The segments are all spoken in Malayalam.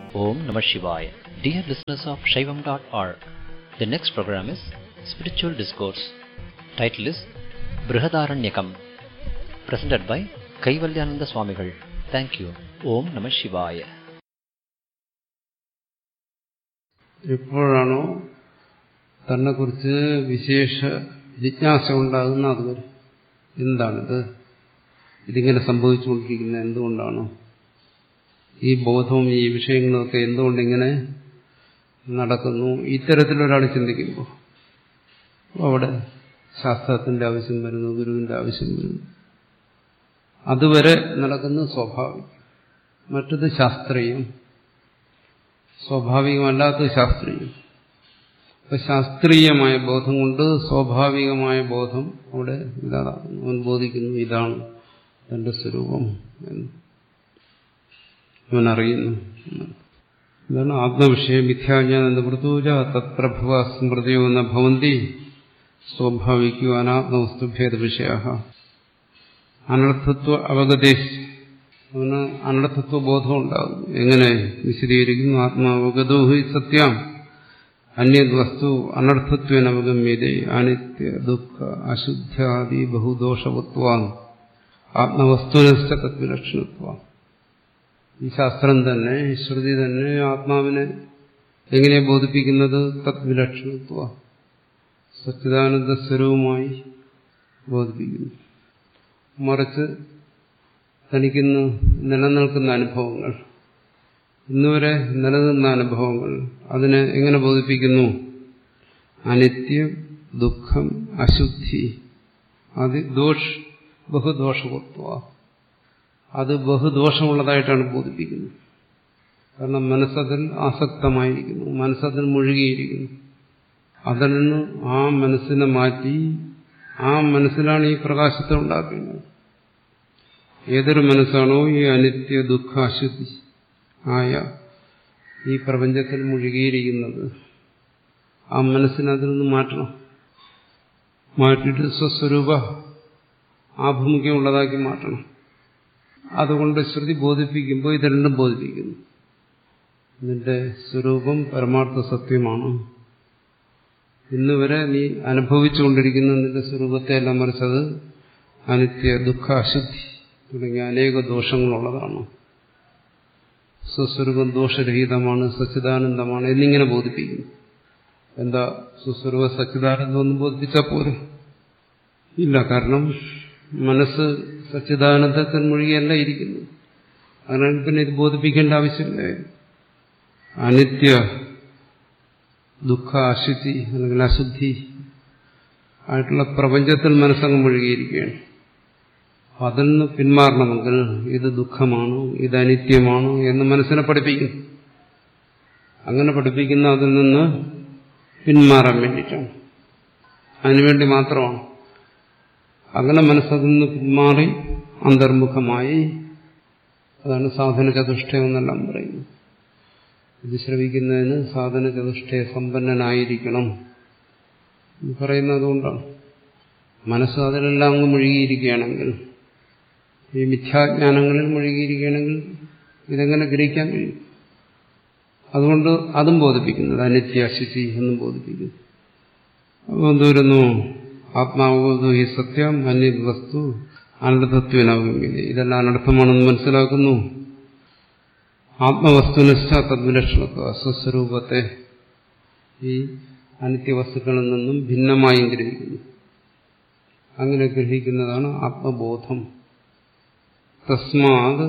Om Namah Shivaya. Dear listeners of Shaivam.org, the next program is Spiritual Discourse. Title is Brihadaranyakam. Presented by Kaivalyananda Swamigal. Thank you. Om Namah Shivaya. എപ്പോഴാണോ തന്നെക്കുറിച്ച് വിശേഷ ജിജ്ഞാസ ഉണ്ടാകുന്ന അതുവരെ എന്താണിത് ഇതിങ്ങനെ സംഭവിച്ചുകൊണ്ടിരിക്കുന്നത് എന്തുകൊണ്ടാണ് ഈ ബോധവും ഈ വിഷയങ്ങളൊക്കെ എന്തുകൊണ്ടിങ്ങനെ നടക്കുന്നു ഇത്തരത്തിലൊരാൾ ചിന്തിക്കുമ്പോൾ അവിടെ ശാസ്ത്രത്തിന്റെ ആവശ്യം വരുന്നു ഗുരുവിന്റെ ആവശ്യം വരുന്നു അതുവരെ നടക്കുന്ന സ്വാഭാവികം മറ്റത് ശാസ്ത്രീയം സ്വാഭാവികമല്ലാത്തത് ശാസ്ത്രീയം അപ്പൊ ശാസ്ത്രീയമായ ബോധം കൊണ്ട് സ്വാഭാവികമായ ബോധം അവിടെ ഇല്ലാതാകുന്നു അവൻ ബോധിക്കുന്നു ഇതാണ് തന്റെ സ്വരൂപം എന്ന് അവൻ അറിയുന്നു ഇതാണ് ആത്മവിഷയം മിഥ്യാജ്ഞാന നിവൃത്തൂജ തത്പ്രഭവ സ്മൃതിയോ ന ഭവന്തി സ്വാഭാവിക്കോ അനാത്മവസ്തുഭേദ വിഷയ അനർത്ഥത്വ അവഗതേശ് അവന് അനർത്ഥത്വ ബോധം ഉണ്ടാകും എങ്ങനെ വിശദീകരിക്കുന്നു ആത്മാവഗതോ ഹി സത്യം അന്യത് വസ്തു അനർത്ഥത്വനവഗമ്യതേ അനിത്യ ദുഃഖ അശുദ്ധ്യാദി ബഹുദോഷവത്വാൻ ആത്മവസ്തുനശ്ച തദ്വിലക്ഷണത്വ ഈ ശാസ്ത്രം തന്നെ ശ്രുതി തന്നെ ആത്മാവിനെ എങ്ങനെ ബോധിപ്പിക്കുന്നത് തദ്വിലക്ഷണത്വ സച്ചിദാനന്ദ സ്വരൂപമായി ബോധിപ്പിക്കുന്നു മറിച്ച് തനിക്കിന്ന് നിലനിൽക്കുന്ന അനുഭവങ്ങൾ ഇന്നുവരെ നിലനിന്ന അനുഭവങ്ങൾ അതിനെ എങ്ങനെ ബോധിപ്പിക്കുന്നു അനിത്യം ദുഃഖം അശുദ്ധി അത് ദോഷ് ബഹുദോഷവത്വ അത് ബഹുദോഷമുള്ളതായിട്ടാണ് ബോധിപ്പിക്കുന്നത് കാരണം മനസ്സതിൽ ആസക്തമായിരിക്കുന്നു മനസ്സതിൽ മുഴുകിയിരിക്കുന്നു അതിൽ നിന്ന് ആ മനസ്സിനെ മാറ്റി ആ മനസ്സിലാണ് ഈ പ്രകാശത്തെ ഉണ്ടാക്കേണ്ടത് ഏതൊരു മനസ്സാണോ ഈ അനിത്യ ദുഃഖ അശുദ്ധി ആയ ഈ പ്രപഞ്ചത്തിൽ മുഴുകിയിരിക്കുന്നത് ആ മനസ്സിനെ അതിൽ നിന്ന് മാറ്റണം മാറ്റിയിട്ട് സ്വസ്വരൂപ ആഭിമുഖ്യമുള്ളതാക്കി മാറ്റണം അതുകൊണ്ട് ശ്രുതി ബോധിപ്പിക്കുമ്പോൾ ഇത് രണ്ടും ബോധിപ്പിക്കുന്നു നിന്റെ സ്വരൂപം പരമാർത്ഥ സത്യമാണ് ഇന്നുവരെ നീ അനുഭവിച്ചുകൊണ്ടിരിക്കുന്ന നിന്റെ സ്വരൂപത്തെ എല്ലാം മറിച്ചത് അനിത്യ ദുഃഖ അശുദ്ധി തുടങ്ങിയ അനേക ദോഷങ്ങളുള്ളതാണ് സ്വസ്വരൂപം ദോഷരഹിതമാണ് സച്ചിദാനന്ദമാണ് എന്നിങ്ങനെ ബോധിപ്പിക്കുന്നു എന്താ സ്വസ്വരൂപ സച്ചിദാനന്ദം ഒന്നും ബോധിപ്പിച്ചാൽ പോരെ ഇല്ല കാരണം മനസ്സ് സച്ചിദാനന്ദത്തിൽ മുഴുകിയല്ല ഇരിക്കുന്നു അതിനാൽ പിന്നെ ഇത് ബോധിപ്പിക്കേണ്ട ആവശ്യമില്ല അനിത്യ ദുഃഖ അശുദ്ധി അല്ലെങ്കിൽ അശുദ്ധി ആയിട്ടുള്ള പ്രപഞ്ചത്തിൽ മനസ്സങ്ങ് മുഴുകിയിരിക്കുകയാണ് അതിൽ നിന്ന് പിന്മാറണമെങ്കിൽ ഇത് ദുഃഖമാണ് ഇത് അനിത്യമാണ് എന്ന് മനസ്സിനെ പഠിപ്പിക്കും അങ്ങനെ പഠിപ്പിക്കുന്ന അതിൽ നിന്ന് പിന്മാറാൻ വേണ്ടിയിട്ടാണ് അതിനുവേണ്ടി മാത്രമാണ് അങ്ങനെ മനസ്സതിൽ നിന്ന് പിന്മാറി അന്തർമുഖമായി അതാണ് സാധന ചതുഷ്ടയം എന്നെല്ലാം പറയുന്നത് ഇത് ശ്രവിക്കുന്നതിന് സാധന ചതുഷ്ടയ സമ്പന്നനായിരിക്കണം പറയുന്നത് അതുകൊണ്ടാണ് മനസ്സ് അതിലെല്ലാം അങ്ങ് മുഴുകിയിരിക്കുകയാണെങ്കിൽ ഈ മിഥ്യാജ്ഞാനങ്ങളിൽ മുഴുകിയിരിക്കുകയാണെങ്കിൽ ഇതെങ്ങനെ ഗ്രഹിക്കാൻ കഴിയും അതുകൊണ്ട് അതും ബോധിപ്പിക്കുന്നത് അനിത്യ അശുചി എന്നും ബോധിപ്പിക്കുന്നു അപ്പോൾ എന്തോരുന്നു ആത്മാവോതു ഈ സത്യം അന്യ വസ്തു അനർത്ഥത്വനവഗമ്യത ഇതെല്ലാം അനർത്ഥമാണെന്ന് മനസ്സിലാക്കുന്നു ആത്മവസ്തുനിഷ്ഠ തദ്വിലക്ഷണത്വ സ്വസ്വരൂപത്തെ ഈ അനിത്യവസ്തുക്കളിൽ നിന്നും ഭിന്നമായും ഗ്രഹിക്കുന്നു അങ്ങനെ ഗ്രഹിക്കുന്നതാണ് ആത്മബോധം തസ്മാത്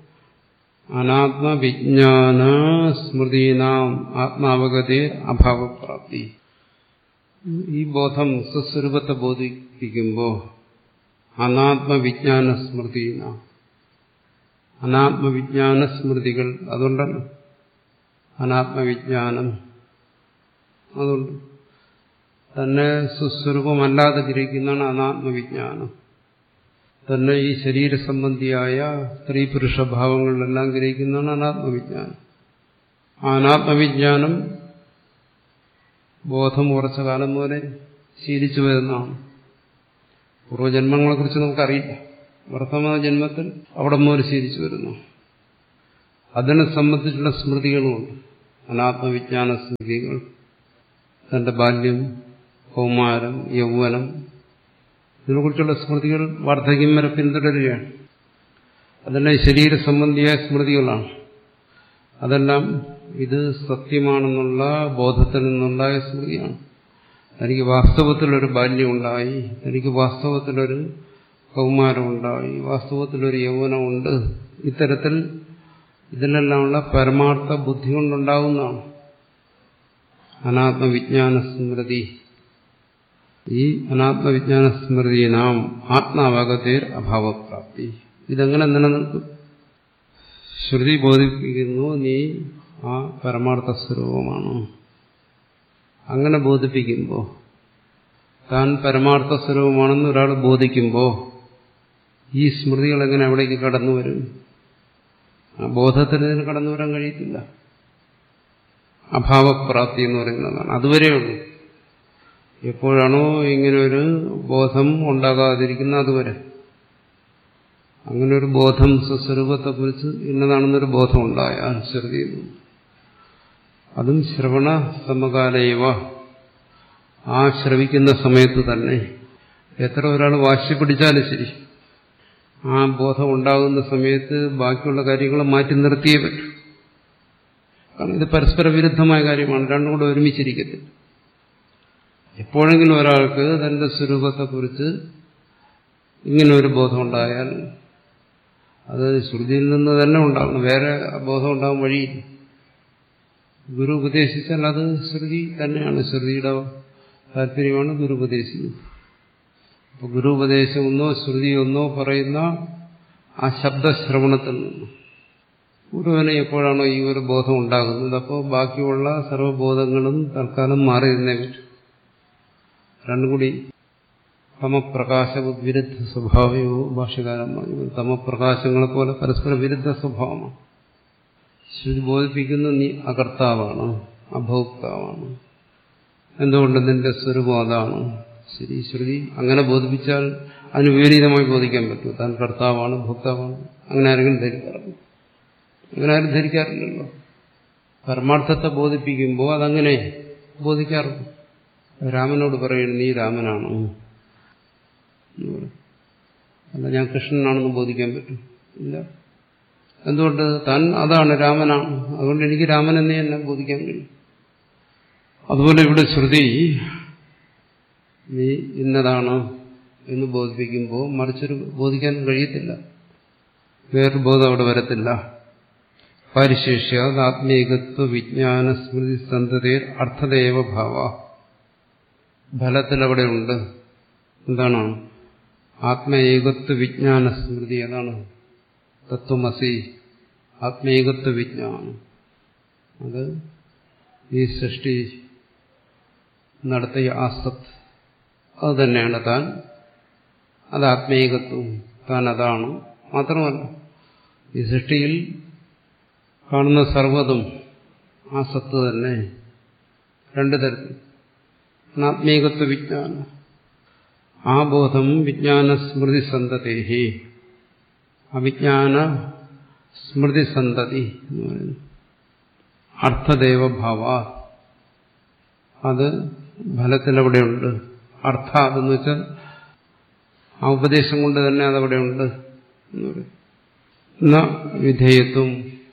അനാത്മവിജ്ഞാന സ്മൃതീനാം ആത്മാവഗതി അഭാവപ്രാപ്തി ഈ ബോധം സ്വസ്വരൂപത്തെ ബോധിപ്പിക്കുമ്പോൾ അനാത്മവിജ്ഞാന സ്മൃതീന അനാത്മവിജ്ഞാന സ്മൃതികൾ അതുകൊണ്ടല്ലോ അനാത്മവിജ്ഞാനം അതുകൊണ്ട് തന്നെ സുസ്വരൂപമല്ലാതെ ഗ്രഹിക്കുന്നതാണ് അനാത്മവിജ്ഞാനം തന്നെ ഈ ശരീര സംബന്ധിയായ സ്ത്രീ പുരുഷ ഭാവങ്ങളിലെല്ലാം ഗ്രഹിക്കുന്നതാണ് അനാത്മവിജ്ഞാനം ആ അനാത്മവിജ്ഞാനം ബോധം ഉറച്ച കാലം പോലെ ശീലിച്ചു വരുന്നതാണ് പൂർവ്വജന്മങ്ങളെക്കുറിച്ച് നമുക്കറിയില്ല വർത്തമാന ജന്മത്തിൽ അവിടെ മുതൽ ശീലിച്ചു വരുന്നു അതിനെ സംബന്ധിച്ചുള്ള സ്മൃതികളുമുണ്ട് അനാത്മവിജ്ഞാന സ്മൃതികൾ തന്റെ ബാല്യം കൗമാരം യൗവനം ഇതിനെക്കുറിച്ചുള്ള സ്മൃതികൾ വാർദ്ധക്യം വരെ പിന്തുടരുകയാണ് അതെല്ലാം ശരീര സംബന്ധിയായ സ്മൃതികളാണ് അതെല്ലാം ഇത് സത്യമാണെന്നുള്ള ബോധത്തിൽ നിന്നുണ്ടായ സ്മൃതിയാണ് തനിക്ക് വാസ്തവത്തിലൊരു ബാല്യമുണ്ടായി തനിക്ക് വാസ്തവത്തിലൊരു കൗമാരമുണ്ടായി വാസ്തവത്തിലൊരു യൗവനമുണ്ട് ഇത്തരത്തിൽ ഇതിലെല്ലാമുള്ള പരമാർത്ഥ ബുദ്ധി കൊണ്ടുണ്ടാകുന്നതാണ് അനാത്മവിജ്ഞാന സ്മൃതി ഈ അനാത്മവിജ്ഞാന സ്മൃതി നാം ആത്മാവകതേർ അഭാവപ്രാപ്തി ഇതെങ്ങനെ നിലനിൽക്കും ശ്രുതി ബോധിപ്പിക്കുന്നു നീ ആ പരമാർത്ഥ സ്വരൂപമാണ് അങ്ങനെ ബോധിപ്പിക്കുമ്പോൾ താൻ പരമാർത്ഥ സ്വരൂപമാണെന്ന് ഒരാൾ ബോധിക്കുമ്പോൾ ഈ സ്മൃതികൾ എങ്ങനെ അവിടേക്ക് കടന്നു വരും ആ ബോധത്തിന് ഇതിന് കടന്നു വരാൻ കഴിയത്തില്ല അഭാവപ്രാപ്തി എന്ന് പറയുന്നതാണ് അതുവരെയുള്ളൂ എപ്പോഴാണോ ഇങ്ങനെ ഒരു ബോധം ഉണ്ടാകാതിരിക്കുന്ന അതുവരെ അങ്ങനെ ഒരു ബോധം സ്വസ്വരൂപത്തെക്കുറിച്ച് ഇന്നതാണെന്നൊരു ബോധം ഉണ്ടായാൽ ശ്രുതി അതും ശ്രവണ സമകാലയവ ആ ശ്രവിക്കുന്ന സമയത്ത് തന്നെ എത്ര ഒരാൾ വാശി പിടിച്ചാലും ശരി ആ ബോധം ഉണ്ടാകുന്ന സമയത്ത് ബാക്കിയുള്ള കാര്യങ്ങൾ മാറ്റി നിർത്തിയേ പറ്റൂ കാരണം ഇത് പരസ്പര വിരുദ്ധമായ കാര്യമാണ് രണ്ടും കൂടെ ഒരുമിച്ചിരിക്കത്തില്ല എപ്പോഴെങ്കിലും ഒരാൾക്ക് തന്റെ സ്വരൂപത്തെക്കുറിച്ച് ഇങ്ങനെ ഒരു ബോധം ഉണ്ടായാൽ അത് ശ്രുതിയിൽ നിന്ന് തന്നെ ഉണ്ടാകണം വേറെ ബോധം ഉണ്ടാകാൻ വഴിയില്ല ഗുരു ഉപദേശിച്ചാൽ അത് ശ്രുതി തന്നെയാണ് ശ്രുതിയുടെ താല്പര്യമാണ് ഗുരു ഉപദേശിക്കുന്നത് അപ്പൊ ഗുരു ഉപദേശം ഒന്നോ ശ്രുതി ഒന്നോ പറയുന്ന ആ ശബ്ദശ്രവണത്തിൽ നിന്ന് ഗുരുവിന് എപ്പോഴാണോ ഈ ഒരു ബോധം ഉണ്ടാകുന്നത് അപ്പോൾ ബാക്കിയുള്ള സർവ്വബോധങ്ങളും തൽക്കാലം മാറി നിന്നേ പറ്റും രണ്ടും കൂടി തമപ്രകാശ വിരുദ്ധ സ്വഭാവയോ ഭാഷകാരൻ പറഞ്ഞു തമപ്രകാശങ്ങളെ പോലെ പരസ്പര വിരുദ്ധ സ്വഭാവമാണ് ശ്രുതി ബോധിപ്പിക്കുന്ന നീ അകർത്താവാണ് അഭോക്താവാണ് എന്തുകൊണ്ട് നിന്റെ സ്വരൂപം അതാണ് ശരി ശ്രുതി അങ്ങനെ ബോധിപ്പിച്ചാൽ അതിന് വിപരീതമായി ബോധിക്കാൻ പറ്റും താൻ കർത്താവാണ് ഭോക്താവാണ് അങ്ങനെ ആരെങ്കിലും ധരിക്കാറുണ്ട് അങ്ങനെ ആരും ധരിക്കാറില്ലല്ലോ പരമാർത്ഥത്തെ ബോധിപ്പിക്കുമ്പോൾ അതങ്ങനെ ബോധിക്കാറുണ്ട് രാമനോട് പറയുന്നു നീ രാമനാണ് അല്ല ഞാൻ കൃഷ്ണനാണെന്ന് ബോധിക്കാൻ പറ്റും ഇല്ല എന്തുകൊണ്ട് താൻ അതാണ് രാമനാണ് അതുകൊണ്ട് എനിക്ക് രാമൻ എന്നേ എന്നെ ബോധിക്കാൻ കഴിയും അതുപോലെ ഇവിടെ ശ്രുതി നീ ഇന്നതാണ് എന്ന് ബോധിപ്പിക്കുമ്പോൾ മറിച്ചൊരു ബോധിക്കാൻ കഴിയത്തില്ല വേറൊരു ബോധം അവിടെ വരത്തില്ല പരിശേഷ്യ ആത്മീകത്വ വിജ്ഞാന സ്മൃതി സന്തതയിൽ അർത്ഥദേവ ഭാവ ഫലത്തിൽ അവിടെ ഉണ്ട് എന്താണ് ആത്മേകത്വ വിജ്ഞാന സ്മൃതി അതാണ് തത്വമസി ആത്മേകത്വ വിജ്ഞാനം അത് ഈ സൃഷ്ടി നടത്തിയ ആസത്ത് അത് തന്നെയാണ് താൻ അത് ആത്മേകത്വം താൻ അതാണ് മാത്രമല്ല ഈ സൃഷ്ടിയിൽ കാണുന്ന സർവ്വതും ആ സത്ത് തന്നെ രണ്ടു തരത്തിൽ ആത്മീകത്വ വിജ്ഞാനം ആ ബോധം വിജ്ഞാന സ്മൃതി സന്തതേഹി അവിജ്ഞാന സ്മൃതി സന്തതി എന്ന് പറയുന്നു അർത്ഥദേവഭാവ അത് ഫലത്തിലവിടെയുണ്ട് അർത്ഥ അതെന്ന് വെച്ചാൽ ആ ഉപദേശം കൊണ്ട് തന്നെ അതവിടെയുണ്ട് എന്ന് പറയും വിധേയത്വം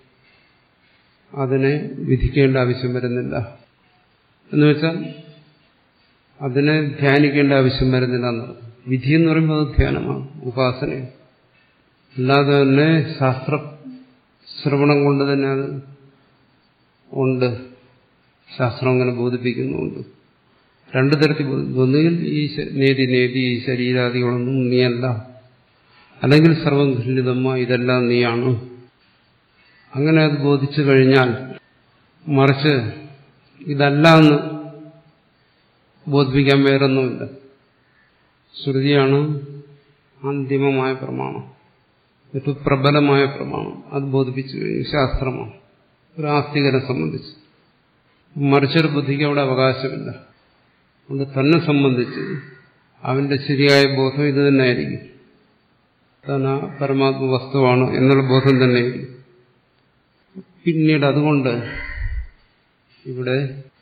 അതിനെ വിധിക്കേണ്ട ആവശ്യം വരുന്നില്ല എന്ന് വെച്ചാൽ അതിനെ ധ്യാനിക്കേണ്ട ആവശ്യം വരുന്നില്ല എന്ന് വിധി എന്ന് പറയുമ്പോൾ അത് ധ്യാനമാണ് ഉപാസന അല്ലാതെ തന്നെ ശാസ്ത്ര ശ്രവണം കൊണ്ട് തന്നെ അത് ഉണ്ട് ശാസ്ത്രം അങ്ങനെ ബോധിപ്പിക്കുന്നുണ്ട് രണ്ടു തരത്തിൽ ഒന്നുകിൽ ഈ നേതി നേതി ഈ ശരീരാദികളൊന്നും നീയല്ല അല്ലെങ്കിൽ സർവം ഖണ്ഡിതമ്മ ഇതെല്ലാം നീയാണ് അങ്ങനെ അത് ബോധിച്ചു കഴിഞ്ഞാൽ മറിച്ച് ഇതല്ല എന്ന് ബോധിപ്പിക്കാൻ വേറൊന്നുമില്ല ശ്രുതിയാണ് അന്തിമമായ പ്രമാണം ഏറ്റവും പ്രബലമായ പ്രമാണം അത് ബോധിപ്പിച്ചു കഴിഞ്ഞു ശാസ്ത്രമാണ് ഒരു ആസ്തികനെ സംബന്ധിച്ച് മറിച്ചൊരു ബുദ്ധിക്ക് അവിടെ അവകാശമില്ല അതുകൊണ്ട് തന്നെ സംബന്ധിച്ച് അവന്റെ ശരിയായ ബോധം ഇത് തന്നെയായിരിക്കും താൻ ആ പരമാത്മ വസ്തുവാണ് എന്നുള്ള ബോധം തന്നെയായിരിക്കും പിന്നീട് അതുകൊണ്ട് ഇവിടെ